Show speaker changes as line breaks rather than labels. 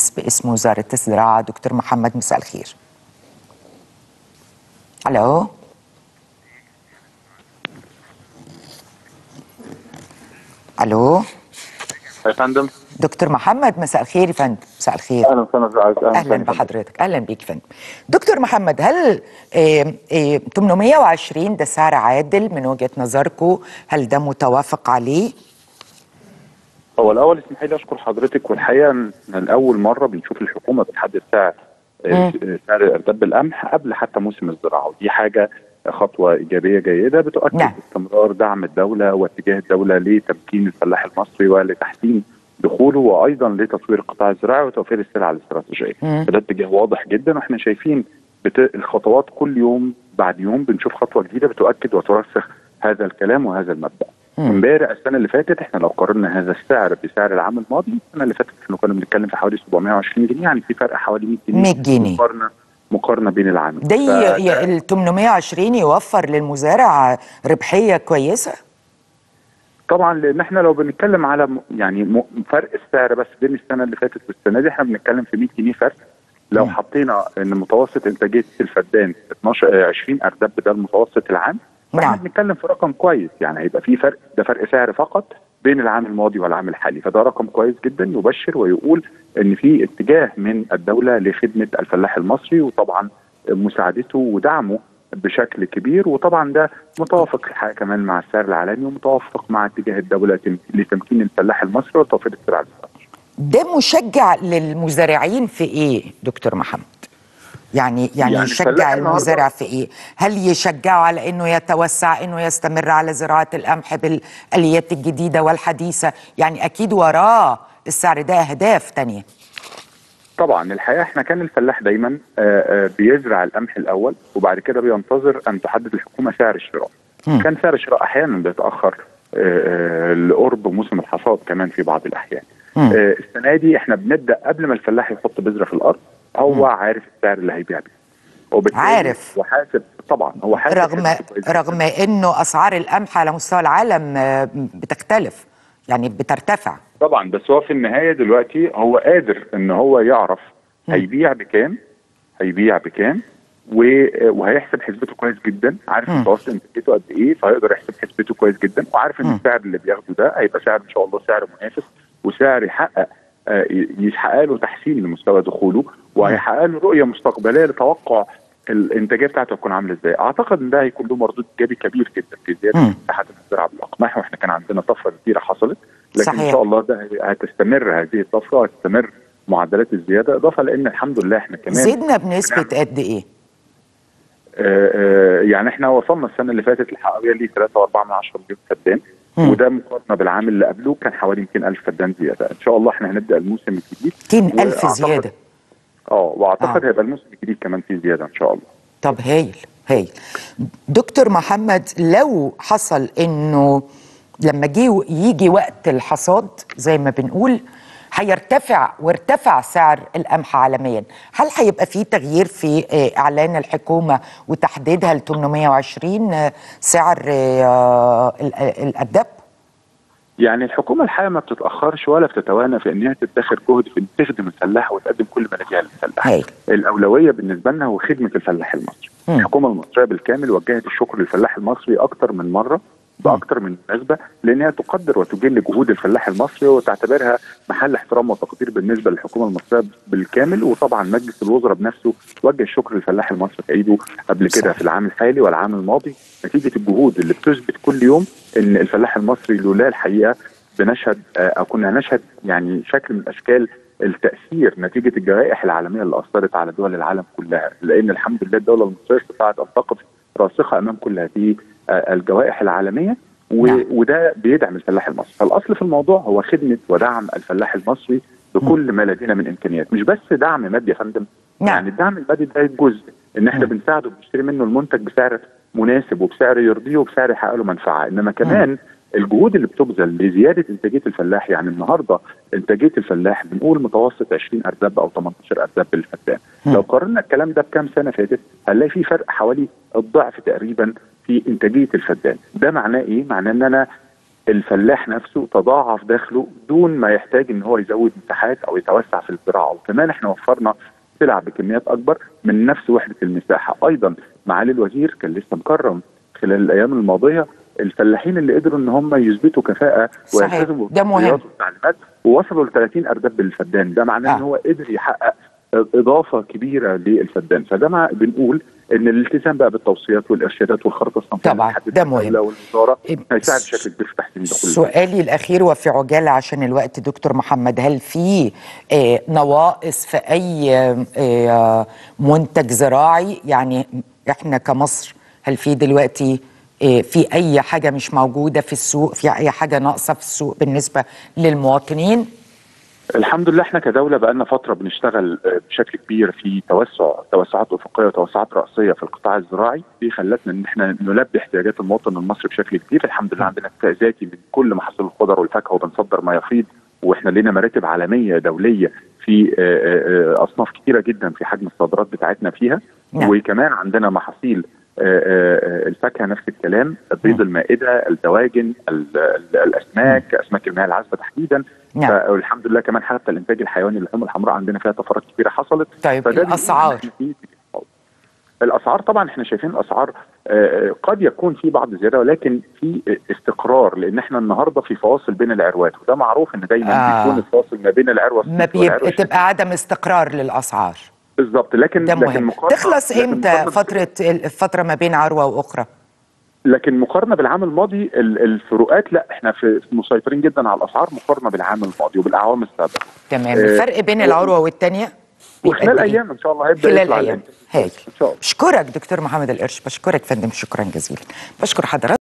رئيس باسم وزاره الزراعه دكتور محمد مساء الخير الو الو
يا فندم
دكتور محمد مساء الخير يا فندم مساء الخير
اهلا وسهلا بالعز
اهلا بحضرتك اهلا بيك يا فندم دكتور محمد هل آه، آه، 820 ده سعر عادل من وجهه نظركم هل ده متوافق عليه
هو الاول اسمحي لي اشكر حضرتك والحقيقه ان لاول مره بنشوف الحكومه بتحدد سعر آه، سعر الارداب القمح قبل حتى موسم الزراعه ودي حاجه خطوه ايجابيه جيده بتؤكد
نعم.
استمرار دعم الدوله واتجاه الدوله لتمكين الفلاح المصري ولتحسين دخوله وايضا لتطوير القطاع الزراعي وتوفير السلع الاستراتيجيه
مم.
فده اتجاه واضح جدا واحنا شايفين بت... الخطوات كل يوم بعد يوم بنشوف خطوه جديده بتؤكد وترسخ هذا الكلام وهذا المبدا
مم.
امبارح السنه اللي فاتت احنا لو قارنا هذا السعر بسعر العام الماضي السنه اللي فاتت احنا كنا بنتكلم في حوالي 720 جنيه يعني في فرق حوالي 100 جنيه
100 جنيه.
مقارنه مقارنه بين العامين
ده ي- ي- ال 820 يوفر للمزارع ربحيه كويسه
طبعا لان احنا لو بنتكلم على م- يعني م- فرق السعر بس بين السنه اللي فاتت والسنه دي احنا بنتكلم في 100 جنيه فرق لو
مم.
حطينا ان متوسط انتاجيه الفدان 12 آه، 20 ارداب ده المتوسط العام فاحنا
نعم.
بنتكلم في رقم كويس يعني هيبقى في فرق ده فرق سعر فقط بين العام الماضي والعام الحالي فده رقم كويس جدا يبشر ويقول ان في اتجاه من الدوله لخدمه الفلاح المصري وطبعا مساعدته ودعمه بشكل كبير وطبعا ده متوافق الحقيقه كمان مع السعر العالمي ومتوافق مع اتجاه الدوله تم- لتمكين الفلاح المصري وتوفير السلع الاستراتيجيه.
ده مشجع للمزارعين في ايه دكتور محمد يعني يعني,
يعني
يعني
الفلاح
يشجع
النهاردة-
المزارع في ايه هل يشجعه على انه يتوسع انه يستمر على زراعه القمح بالاليات الجديده والحديثه يعني اكيد وراه السعر ده اهداف تانية
طبعا الحقيقه احنا كان الفلاح دايما آه، آه، بيزرع القمح الاول وبعد كده بينتظر ان تحدد الحكومه سعر الشراء.
مم.
كان سعر الشراء احيانا بيتاخر آه، آه، لقرب موسم الحصاد كمان في بعض الاحيان.
مم.
آه، السنه دي احنا بنبدا قبل ما الفلاح يحط بذره في الارض هو
مم.
عارف السعر اللي هيبيع بيه. وبالتالي
عارف.
وحاسب طبعا هو حاسب
رغم
حسبته كويس جداً.
رغم انه اسعار القمح على مستوى العالم آه، بتختلف يعني بترتفع
طبعا بس هو في النهايه دلوقتي هو قادر ان هو يعرف هيبيع بكام هيبيع بكام و- وهيحسب حسبته كويس جدا عارف
مم.
متوسط انتاجيته قد ايه فهيقدر يحسب حسبته كويس جدا وعارف ان
مم.
السعر اللي بياخده ده هيبقى سعر ان شاء الله سعر منافس وسعر يحقق آه، ي- يحقق له تحسين لمستوى دخوله وهيحقق له رؤيه مستقبليه لتوقع الانتاجيه بتاعته هتكون عامله ازاي اعتقد ان ده هيكون له مردود ايجابي كبير جدا في زياده
مم.
مساحه الزراعه بالاقماح واحنا كان عندنا طفره كبيره حصلت لكن
صحيح.
ان شاء الله ده هتستمر هذه الطفره وهتستمر معدلات الزياده اضافه لان الحمد لله احنا كمان
زدنا بنسبه
بنعمل-
قد ايه
آه، آه، يعني احنا وصلنا السنه اللي فاتت لحوالي ل 3.4 من 10 مليون فدان
مم.
وده مقارنه بالعام اللي قبله كان حوالي 200 الف فدان زياده ان شاء الله احنا هنبدا الموسم الجديد
200 ألف
وأعتقد-
زيادة
اه واعتقد
آه.
هيبقى الموسم الجديد كمان فيه زياده ان شاء الله
طب هايل هايل دكتور محمد لو حصل انه لما جه يجي وقت الحصاد زي ما بنقول هيرتفع وارتفع سعر القمح عالميا هل هيبقى في تغيير في آه، اعلان الحكومه وتحديدها ل 820 آه، سعر آه، ال- آه، الادب
يعني الحكومه الحقيقه ما بتتاخرش ولا بتتوانى في ان هي تدخر جهد في ان تخدم الفلاح وتقدم كل ما لديها للفلاح.
هايل
الاولويه بالنسبه لنا هو خدمه الفلاح المصري.
مم.
الحكومه المصريه بالكامل وجهت الشكر للفلاح المصري اكثر من مره باكثر من مناسبه لانها تقدر وتجل جهود الفلاح المصري وتعتبرها محل احترام وتقدير بالنسبه للحكومه المصريه بالكامل وطبعا مجلس الوزراء بنفسه وجه الشكر للفلاح المصري في ايده قبل كده
صحيح.
في العام الحالي والعام الماضي نتيجه الجهود اللي بتثبت كل يوم ان الفلاح المصري لولا الحقيقه بنشهد آه، او كنا نشهد يعني شكل من اشكال التاثير نتيجه الجوائح العالميه اللي اثرت على دول العالم كلها لان الحمد لله الدوله المصريه استطاعت ان تقف راسخه امام كل هذه آه، الجوائح العالميه و-
نعم.
وده بيدعم الفلاح المصري فالاصل في الموضوع هو خدمه ودعم الفلاح المصري بكل ما لدينا من امكانيات مش بس دعم مادي يا فندم
نعم.
يعني الدعم المادي ده جزء ان احنا
مم.
بنساعده بنشتري منه المنتج بسعر مناسب وبسعر يرضيه وبسعر يحقق له منفعه انما كمان الجهود اللي بتبذل لزياده انتاجيه الفلاح يعني النهارده انتاجيه الفلاح بنقول متوسط 20 ارداب او 18 ارداب بالفدان
مم.
لو قارنا الكلام ده بكام سنه فاتت هنلاقي في فرق حوالي الضعف تقريبا في انتاجيه الفدان ده معناه ايه معناه ان انا الفلاح نفسه تضاعف دخله دون ما يحتاج ان هو يزود مساحات او يتوسع في الزراعه وكمان احنا وفرنا سلع بكميات اكبر من نفس وحده المساحه ايضا معالي الوزير كان لسه مكرم خلال الايام الماضيه الفلاحين اللي قدروا ان هم يثبتوا كفاءه
صحيح.
ويلتزموا
ده مهم.
بالتوصيات والتعليمات ووصلوا ل 30 ارداب بالفدان ده معناه
آه.
ان هو قدر يحقق اضافه كبيره للفدان فده مع بنقول ان الالتزام بقى بالتوصيات والارشادات والخريطه الصنفيه
طبعاً،
اللي حددها
ده مهم.
الدولة والوزاره
إيه،
هيساعد
س-
بشكل كبير في تحسين دخول
سؤالي الأخير وفي عجالة عشان الوقت دكتور محمد هل في آه، نواقص في أي آه، منتج زراعي يعني إحنا كمصر هل في دلوقتي آه، في أي حاجة مش موجودة في السوق في أي حاجة ناقصة في السوق بالنسبة للمواطنين
الحمد لله احنا كدوله بقالنا فتره بنشتغل آه، بشكل كبير في توسع توسعات افقيه وتوسعات راسيه في القطاع الزراعي دي خلتنا ان احنا نلبي احتياجات المواطن المصري بشكل كبير الحمد لله عندنا اكتفاء ذاتي من كل محاصيل الخضر والفاكهه وبنصدر ما يفيض واحنا لنا مراتب عالميه دوليه في آه، آه، آه، اصناف كتيره جدا في حجم الصادرات بتاعتنا فيها
نعم.
وكمان عندنا محاصيل آه، آه، آه، الفاكهه نفس الكلام بيض المائده الدواجن ال- ال- الاسماك اسماك المياه العذبه تحديدا
نعم.
فالحمد لله كمان حتى الانتاج الحيواني اللحوم الحمراء عندنا فيها طفرات كبيره حصلت
طيب،
فده بيقول
الأسعار؟
إن إحنا في- الاسعار طبعا احنا شايفين الاسعار آه، قد يكون في بعض زياده ولكن في استقرار لان احنا النهارده في فواصل بين العروات وده معروف ان دايما
آه.
بيكون الفاصل ما بين العروه
ما
الصيف والعروة
بيبقى
الشتوية.
تبقى عدم استقرار للأسعار
بالظبط لكن
ده
لكن
مهم
مقارنة-
تخلص
لكن
إمتى
مقارنة-
فترة الفترة ما بين عروة وأخرى
لكن مقارنه بالعام الماضي ال- الفروقات لا احنا في مسيطرين جدا على الاسعار مقارنه بالعام الماضي وبالاعوام السابقه
تمام
آه،
الفرق بين العروة والتانية بيبقى
وخلال
قد إيه؟
ايام ان شاء الله هيبدا
خلال
يطلع
ايام
الانتاج.
هايل
ان شاء الله
بشكرك دكتور محمد القرش بشكرك فندم شكرا جزيلا بشكر حضرتك